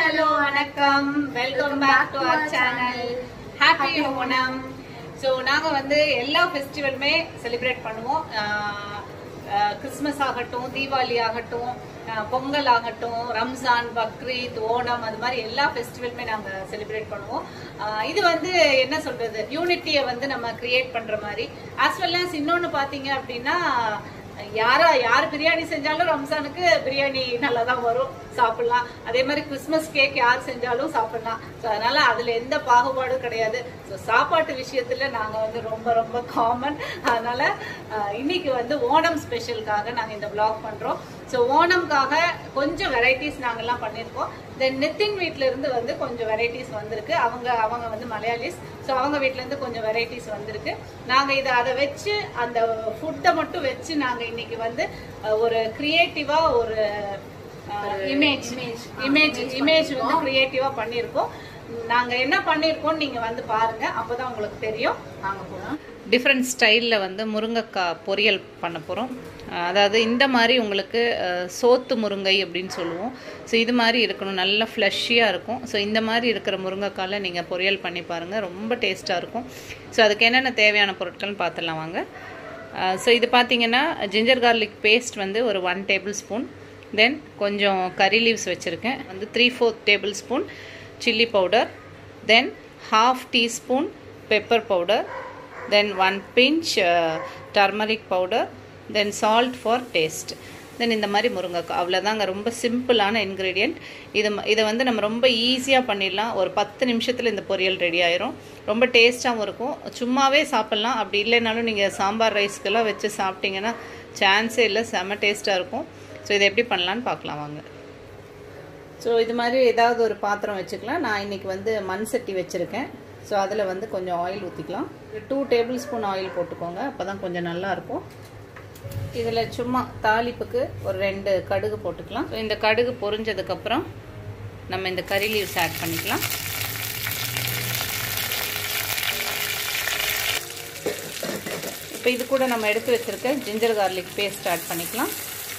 Hello வணக்கம் welcome back to our channel happy Onam so நாங்கள் வந்து எல்லா ஃபெஸ்டிவலுமே செலிப்ரேட் பண்ணுவோம் கிறிஸ்மஸ் ஆகட்டும் தீபாவளி ஆகட்டும் ஆஹ் பொங்கல் ஆகட்டும் ரம்ஜான் பக்ரீத் ஓணம் அது மாதிரி எல்லா ஃபெஸ்டிவலுமே நாங்கள் செலிப்ரேட் பண்ணுவோம் ஆஹ் இது வந்து என்ன சொல்றது யூனிட்டியை வந்து நம்ம கிரியேட் பண்ற மாதிரி ஆஸ் வெல் as இன்னொன்று பார்த்தீங்க அப்படின்னா யாரா யார் பிரியாணி செஞ்சாலும் ரம்ஜானுக்கு பிரியாணி நல்லா தான் வரும் சாப்பிடலாம் அதே மாதிரி கிறிஸ்மஸ் கேக் யார் செஞ்சாலும் சாப்பிடலாம் ஸோ அதனால அதுல எந்த பாகுபாடும் கிடையாது ஸோ சாப்பாட்டு விஷயத்துல நாங்க வந்து ரொம்ப ரொம்ப காமன் அதனால அஹ், இன்னைக்கு வந்து ஓணம் ஸ்பெஷலுக்காக நாங்க இந்த vlog பண்றோம் ஸோ ஓணம்காக கொஞ்சம் வெரைட்டிஸ் நாங்கெல்லாம் பண்ணியிருக்கோம் தென் நித்தின் வீட்ல இருந்து வந்து கொஞ்சம் வெரைட்டிஸ் வந்திருக்கு அவங்க அவங்க வந்து மலையாளிஸ் ஸோ அவங்க வீட்ல இருந்து கொஞ்சம் வெரைட்டிஸ் வந்திருக்கு நாங்க இதை அதை வச்சு அந்த ஃபுட்டை மட்டும் வச்சு நாங்க இன்னைக்கு வந்து அஹ், ஒரு கிரியேட்டிவா ஒரு இமேஜ் இமேஜ் இமேஜ் வந்து கிரியேட்டிவா பண்ணியிருக்கோம் நாங்க என்ன பண்ணியிருக்கோம் நீங்க வந்து பாருங்க அப்பதான் உங்களுக்கு தெரியும் நாங்க போகலாம் டிஃப்ரெண்ட் ஸ்டைலில் வந்து முருங்கைக்காய் பொரியல் பண்ண போகிறோம் அதாவது இந்த மாதிரி உங்களுக்கு அஹ், சோத்து முருங்கை அப்படின்னு சொல்லுவோம் ஸோ இது மாதிரி இருக்கணும் நல்லா ஃப்ளஷியாக இருக்கும் ஸோ இந்த மாதிரி இருக்கிற முருங்கைக்காயில் நீங்கள் பொரியல் பண்ணி பாருங்கள் ரொம்ப டேஸ்ட்டாக இருக்கும் ஸோ அதுக்கு என்னென்ன தேவையான பொருட்கள்னு பார்த்துடலாம் வாங்க ஸோ இது பார்த்தீங்கன்னா ஜிஞ்சர் கார்லிக் பேஸ்ட் வந்து ஒரு ஒன் டேபிள் ஸ்பூன் தென் கொஞ்சம் கறி லீவ்ஸ் வச்சுருக்கேன் வந்து three fourth tablespoon chilli powder then half teaspoon pepper powder then one pinch turmeric powder then salt for taste then இந்த மாதிரி முருங்கைக்காய் அவ்வளோதாங்க ரொம்ப சிம்பிளான இன்க்ரீடியண்ட் இது ம- இதை வந்து நம்ம ரொம்ப ஈஸியாக பண்ணிடலாம் ஒரு பத்து நிமிஷத்தில் இந்த பொரியல் ரெடி ஆயிரும் ரொம்ப டேஸ்ட்டாகவும் இருக்கும் சும்மாவே சாப்பிட்லாம் அப்படி இல்லைனாலும் நீங்கள் சாம்பார் ரைஸ்க்கெல்லாம் வச்சு சாப்பிட்டீங்கன்னா சான்ஸே இல்லை செம்ம டேஸ்ட்டாக இருக்கும் ஸோ இதை எப்படி பண்ணலான்னு பார்க்கலாம் வாங்க ஸோ இது மாதிரி ஏதாவது ஒரு பாத்திரம் வச்சுக்கலாம் நான் இன்னைக்கு வந்து மண் சட்டி வச்சுருக்கேன் ஸோ அதில் வந்து கொஞ்சம் ஆயில் ஊற்றிக்கலாம் டூ டேபிள் ஸ்பூன் ஆயில் போட்டுக்கோங்க அப்போ தான் கொஞ்சம் நல்லா இருக்கும் இதில் சும்மா தாளிப்புக்கு ஒரு ரெண்டு கடுகு போட்டுக்கலாம் So, இந்த கடுகு பொரிஞ்சதுக்கப்புறம் நம்ம இந்த கறி லீவ்ஸ் ஆட் பண்ணிக்கலாம் இப்போ இது கூட நம்ம எடுத்து வச்சிருக்க ஜிஞ்சர் கார்லிக் பேஸ்ட் ஆட் பண்ணிக்கலாம்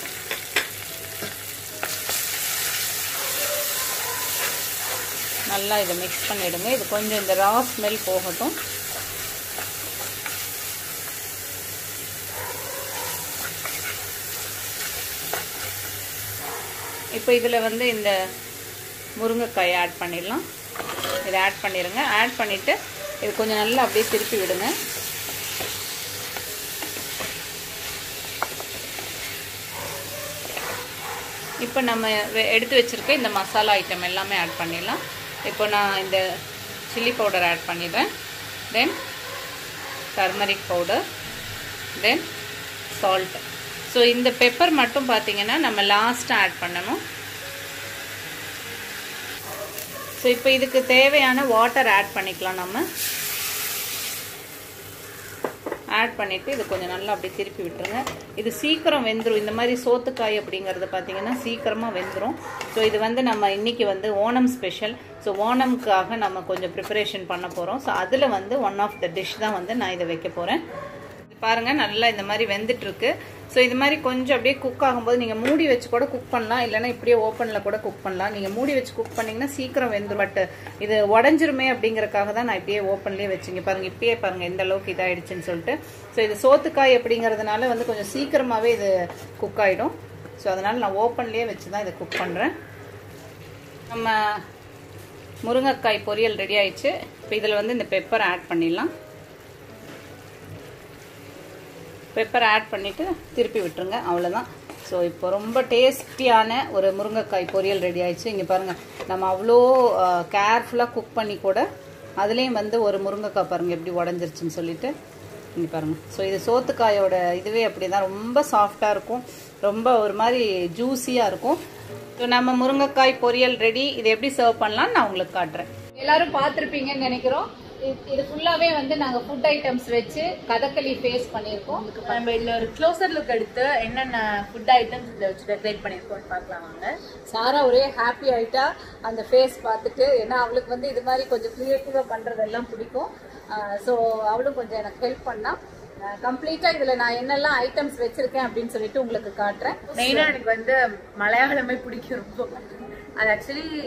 நல்லா இதை மிக்ஸ் பண்ணிடுங்க இது கொஞ்சம் இந்த ரா ஸ்மெல் போகட்டும் இப்போ இதில் வந்து இந்த முருங்கைக்காயை ஆட் பண்ணிடலாம் இதை ஆட் பண்ணிடுங்க ஆட் பண்ணிவிட்டு இது கொஞ்சம் நல்லா அப்படியே திருப்பி விடுங்க இப்போ நம்ம வெ- எடுத்து வச்சிருக்க இந்த மசாலா ஐட்டம் எல்லாமே ஆட் பண்ணிடலாம் இப்போ நான் இந்த சில்லி பவுடர் ஆட் பண்ணிடுறேன் then turmeric powder then salt so இந்த பெப்பர் மட்டும் பார்த்தீங்கன்னா நம்ம லாஸ்ட்டாக ஆட் பண்ணணும் ஸோ இப்போ இதுக்கு தேவையான வாட்டர் ஆட் பண்ணிக்கலாம் நம்ம ஆட் பண்ணிவிட்டு இது கொஞ்சம் நல்லா அப்படியே திருப்பி விட்டுருங்க இது சீக்கிரம் வெந்துடும் இந்த மாதிரி சோத்துக்காய் அப்படிங்கிறது பார்த்தீங்கன்னா சீக்கிரமாக வெந்துடும் ஸோ இது வந்து நம்ம இன்னைக்கு வந்து ஓணம் ஸ்பெஷல் ஸோ ஓணம்க்காக நம்ம கொஞ்சம் ப்ரிப்பரேஷன் பண்ண போகிறோம் ஸோ அதில் வந்து ஒன் ஆஃப் த டிஷ் தான் வந்து நான் இதை வைக்க போகிறேன் பாருங்க நல்லா இந்த மாதிரி வெந்துட்டு இருக்கு ஸோ இது மாதிரி கொஞ்சம் அப்படியே குக் ஆகும்போது நீங்கள் மூடி வச்சு கூட குக் பண்ணலாம் இல்லைன்னா இப்படியே ஓப்பனில் கூட குக் பண்ணலாம் நீங்கள் மூடி வச்சு குக் பண்ணீங்கன்னா சீக்கிரம் வெந்துடும் பட் இது உடஞ்சிருமே அப்படிங்கறக்காக தான் நான் இப்படியே ஓப்பன்லேயே வச்சுங்க பாருங்க இப்பயே பாருங்க எந்த அளவுக்கு இதாயிடுச்சுன்னு சொல்லிட்டு ஸோ இது சோத்துக்காய் அப்படிங்கிறதுனால வந்து கொஞ்சம் சீக்கிரமாகவே இது குக் ஆகிடும் ஸோ அதனால நான் ஓப்பன்லேயே வச்சு தான் இதை குக் பண்ணுறேன் நம்ம முருங்கைக்காய் பொரியல் ரெடி ஆயிடுச்சு இப்போ இதில் வந்து இந்த பெப்பர் ஆட் பண்ணிடலாம் பெப்பர் ஆட் பண்ணிவிட்டு திருப்பி விட்டுருங்க அவ்வளோதான் ஸோ இப்போ ரொம்ப டேஸ்டியான ஒரு முருங்கைக்காய் பொரியல் ரெடி ஆயிடுச்சு இங்கே பாருங்கள் நம்ம அவ்வளோ கேர்ஃபுல்லாக குக் பண்ணி கூட அதுலேயும் வந்து ஒரு முருங்கைக்காய் பாருங்கள் எப்படி உடஞ்சிருச்சுன்னு சொல்லிட்டு இங்கே பாருங்கள் ஸோ இது சோத்துக்காயோட இதுவே அப்படி தான் ரொம்ப சாஃப்டாக இருக்கும் ரொம்ப ஒரு மாதிரி ஜூஸியாக இருக்கும் ஸோ நம்ம முருங்கைக்காய் பொரியல் ரெடி இதை எப்படி சர்வ் பண்ணலாம்னு நான் உங்களுக்கு காட்டுறேன் எல்லாரும் பார்த்துருப்பீங்கன்னு நினைக்கிறோம் இது- இது ஃபுல்லாவே வந்து நாங்க ஃபுட் ஐட்டம்ஸ் வச்சு கதகளி ஃபேஸ் பண்ணியிருக்கோம் நம்ம இதுல ஒரு க்ளோசர் லுக் எடுத்து என்னென்ன ஃபுட் ஐட்டம்ஸ் இதுல வச்சு டெக்கரேட் பண்ணிருக்கோம்னு பார்க்கலாம் வாங்க சாரா ஒரே ஹாப்பி ஆயிட்டா அந்த ஃபேஸ் பார்த்துட்டு ஏன்னா அவளுக்கு வந்து இது மாதிரி கொஞ்சம் கிரியேட்டிவா பண்றதெல்லாம் பிடிக்கும் ஸோ அவளும் கொஞ்சம் எனக்கு ஹெல்ப் பண்ணா கம்ப்ளீட்டா இதுல நான் என்னெல்லாம் ஐட்டம்ஸ் வச்சிருக்கேன் அப்படின்னு சொல்லிட்டு உங்களுக்கு காட்டுறேன் மெயினா எனக்கு வந்து மலையாளமே பிடிக்கும் ரொம்ப அது ஆக்சுவலி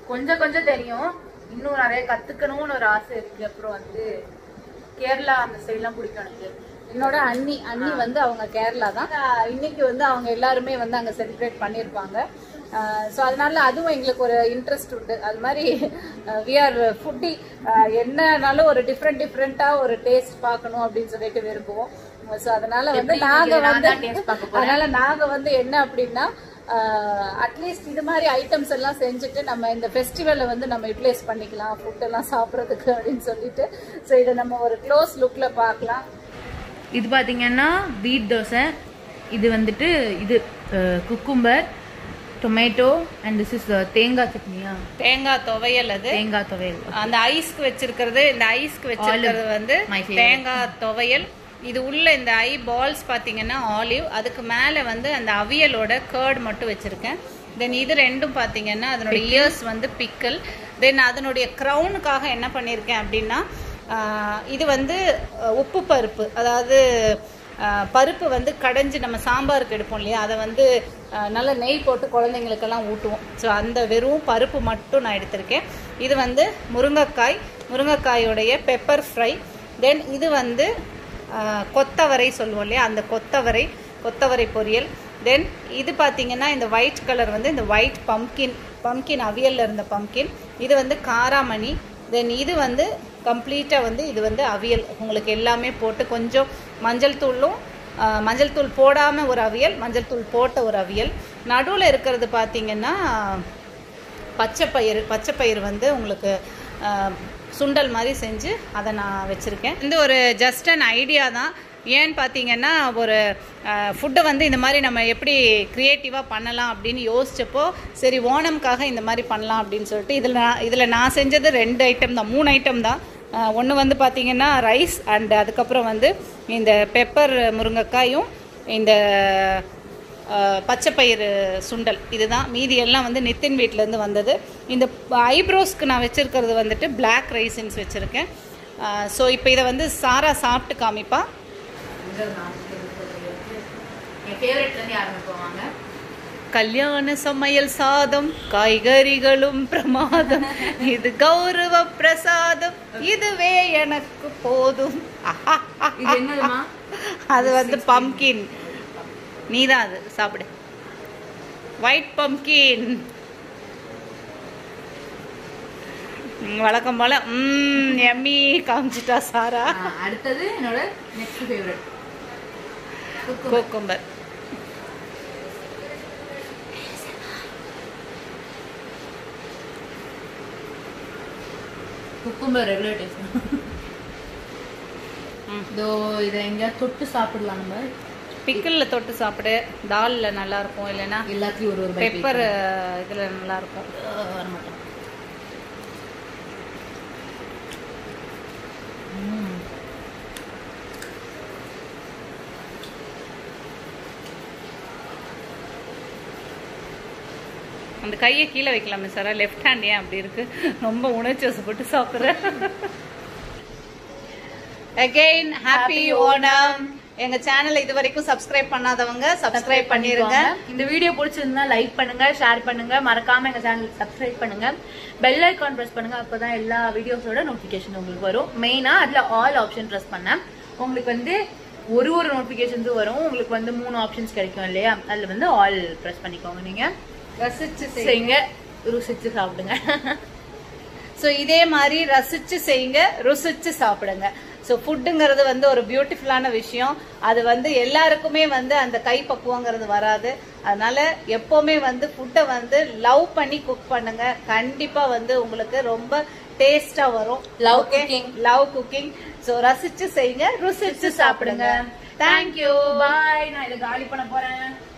கொஞ்சம் கொஞ்சம் தெரியும் இன்னும் நிறைய கத்துக்கணும்னு ஒரு ஆசை இருக்கு அப்புறம் வந்து கேரளா அந்த சைட்லாம் பிடிக்கும் எனக்கு என்னோட அண்ணி அண்ணி வந்து அவங்க கேரளா தான் ஆஹ் இன்னைக்கு வந்து அவங்க எல்லாருமே வந்து அங்க செலிப்ரேட் பண்ணியிருப்பாங்க ஸோ அதனால அதுவும் எங்களுக்கு ஒரு இன்ட்ரெஸ்ட் உண்டு அது மாதிரி வி ஆர் ஃபுட்டி என்னனாலும் ஒரு டிஃப்ரெண்ட் டிஃப்ரெண்டா ஒரு டேஸ்ட் பார்க்கணும் அப்படின்னு சொல்லிட்டு விரும்புவோம் ஸோ அதனால வந்து எப்படி நாங்க இன்னைக்கு நான் வந்து தான் taste பார்க்க போறேன். அதனால நாங்க வந்து என்ன அப்படின்னா அட்லீஸ்ட் இது மாதிரி ஐட்டம்ஸ் எல்லாம் செஞ்சுட்டு நம்ம இந்த ஃபெஸ்டிவலை வந்து நம்ம யூட்டிலைஸ் பண்ணிக்கலாம் ஃபுட் எல்லாம் சாப்பிட்றதுக்கு அப்படின்னு சொல்லிட்டு ஸோ இதை நம்ம ஒரு க்ளோஸ் லுக்ல பார்க்கலாம் இது பாத்தீங்கன்னா வீட் தோசை இது வந்துட்டு இது cucumber tomato and this is தேங்காய் சட்னியா தேங்காய் துவையல் அது தேங்காய் துவையல் அந்த ஐஸ்க்கு வச்சிருக்கிறது இந்த ஐஸ்க்கு வச்சிருக்கிறது வந்து My favorite. தேங்காய் துவையல் இது உள்ள இந்த ஐ பால்ஸ் பாத்தீங்கன்னா ஆலிவ் அதுக்கு மேல வந்து அந்த அவியலோட கர்ட் மட்டும் வச்சிருக்கேன் தென் இது ரெண்டும் பாத்தீங்கன்னா அதனுடைய இயர்ஸ் வந்து பிக்கல் தென் அதனுடைய க்ரௌனுக்காக என்ன பண்ணியிருக்கேன் அப்படின்னா ஆஹ், இது வந்து அஹ், உப்பு பருப்பு அதாவது ஆஹ், பருப்பு வந்து கடைஞ்சு நம்ம சாம்பாருக்கு எடுப்போம் இல்லையா அதை வந்து ஆஹ், நல்ல நெய் போட்டு குழந்தைங்களுக்கெல்லாம் ஊட்டுவோம் ஸோ அந்த வெறும் பருப்பு மட்டும் நான் எடுத்திருக்கேன் இது வந்து முருங்கைக்காய் முருங்கைக்காயோடைய பெப்பர் ஃப்ரை தென் இது வந்து ஆஹ், கொத்தவரை சொல்லுவோம் இல்லையா அந்த கொத்தவரை கொத்தவரை பொரியல் தென் இது பார்த்தீங்கன்னா இந்த ஒயிட் கலர் வந்து இந்த ஒயிட் பம்கின் பம்கின் அவியல்ல இருந்த பம்கின் இது வந்து காராமணி தென் இது வந்து கம்ப்ளீட்டாக வந்து இது வந்து அவியல் உங்களுக்கு எல்லாமே போட்டு கொஞ்சம் மஞ்சள் தூளும் ஆஹ், மஞ்சள் தூள் போடாமல் ஒரு அவியல் மஞ்சள் தூள் போட்ட ஒரு அவியல் நடுவில் இருக்கிறது பார்த்தீங்கன்னா பச்சைப்பயிறு பச்சைப்பயிறு வந்து உங்களுக்கு ஆஹ், சுண்டல் மாதிரி செஞ்சு அதை நான் வச்சுருக்கேன் இந்த ஒரு ஜஸ்ட் அன் ஐடியா தான் ஏன்னு பார்த்தீங்கன்னா ஒரு ஃபுட்டை வந்து இந்த மாதிரி நம்ம எப்படி க்ரியேட்டிவாக பண்ணலாம் அப்படின்னு யோசிச்சப்போ சரி ஓணம்காக இந்த மாதிரி பண்ணலாம் அப்படின்னு சொல்லிட்டு இதில் நான் இதில் நான் செஞ்சது ரெண்டு ஐட்டம் தான் மூணு ஐட்டம் தான் ஒன்று வந்து பார்த்தீங்கன்னா ரைஸ் அண்ட் அதுக்கப்புறம் வந்து இந்த பெப்பர் முருங்கைக்காயும் இந்த அஹ், பச்சைப்பயிறு சுண்டல் இதுதான் மீதி எல்லாம் வந்து நித்தின் வீட்டிலேருந்து வந்தது இந்த ஐப்ரோஸ்க்கு நான் வச்சுருக்கிறது வந்துட்டு பிளாக் ரைசின்ஸ் வச்சுருக்கேன் ஸோ இப்போ இதை வந்து சாரா சாப்பிட்டு காமிப்பா என் ஃபேவரட்லேருந்து ஆரம்பிப்போவாங்க கல்யாண சமையல் சாதம் காய்கறிகளும் பிரமாதம் இது கௌரவ பிரசாதம் இதுவே எனக்கு போதும் இது என்னதுமா அது வந்து பம்கின் நீதான் அது சாப்பிடு ஒயிட் பம்கின் வழக்கம் போல ம் எம்மி காமிச்சிட்டா சாரா ஆ, அடுத்தது என்னோட next favourite cucumber cucumber regular taste ம். இதோ இதை எங்கேயாவது தொட்டு சாப்பிடலாம் நம்ம பிக்கிள்ல தொட்டு சாப்பிடு தால்ல நல்லா இருக்கும் இல்லைன்னா எல்லாத்தையும் ஒரு ஒரு bite பெப்பர் இதுல நல்லா இருக்கும் வைக்கலாம். வர மாட்டேன் ம். அந்த கையை கீழே வைக்கலாமே சாரா லெஃப்ட் ஹேண்ட் ஏன் அப்படி இருக்கு ரொம்ப உணர்ச்சி வசப்பட்டு சாப்பிட்ற அகெயின் ஹாப்பி ஓணம் எங்க சேனலை இது வரைக்கும் சப்ஸ்கிரைப் பண்ணாதவங்க சப்ஸ்கிரைப் பண்ணிருங்க இந்த வீடியோ பிடிச்சிருந்தா லைக் பண்ணுங்க ஷேர் பண்ணுங்க மறக்காம எங்க சேனல் சப்ஸ்கிரைப் பண்ணுங்க பெல் ஐகான் பிரஸ் பண்ணுங்க அப்பதான் எல்லா வீடியோஸோட நோட்டிபிகேஷன் உங்களுக்கு வரும் மெயினா அதுல ஆல் ஆப்ஷன் பிரஸ் பண்ண உங்களுக்கு வந்து ஒரு ஒரு நோட்டிபிகேஷன்ஸும் வரும் உங்களுக்கு வந்து மூணு ஆப்ஷன்ஸ் கிடைக்கும் இல்லையா அதுல வந்து ஆல் பிரஸ் பண்ணிக்கோங்க நீங்க ரசிச்சு செய்யுங்க ருசிச்சு சாப்பிடுங்க ஸோ இதே மாதிரி ரசிச்சு செய்யுங்க ருசிச்சு சாப்பிடுங்க ஸோ ஃபுட்டுங்கிறது வந்து ஒரு பியூட்டிஃபுல்லான விஷயம் அது வந்து எல்லாருக்குமே வந்து அந்த கைப்பக்குவங்கிறது வராது அதனால எப்பவுமே வந்து ஃபுட்டை வந்து லவ் பண்ணி குக் பண்ணுங்க கண்டிப்பா வந்து உங்களுக்கு ரொம்ப டேஸ்டா வரும் Love cooking. Love cooking so ரசிச்சு செய்யுங்க ருசிச்சு சாப்பிடுங்க தேங்க்யூ பாய் நான் இதை காலி பண்ண போறேன்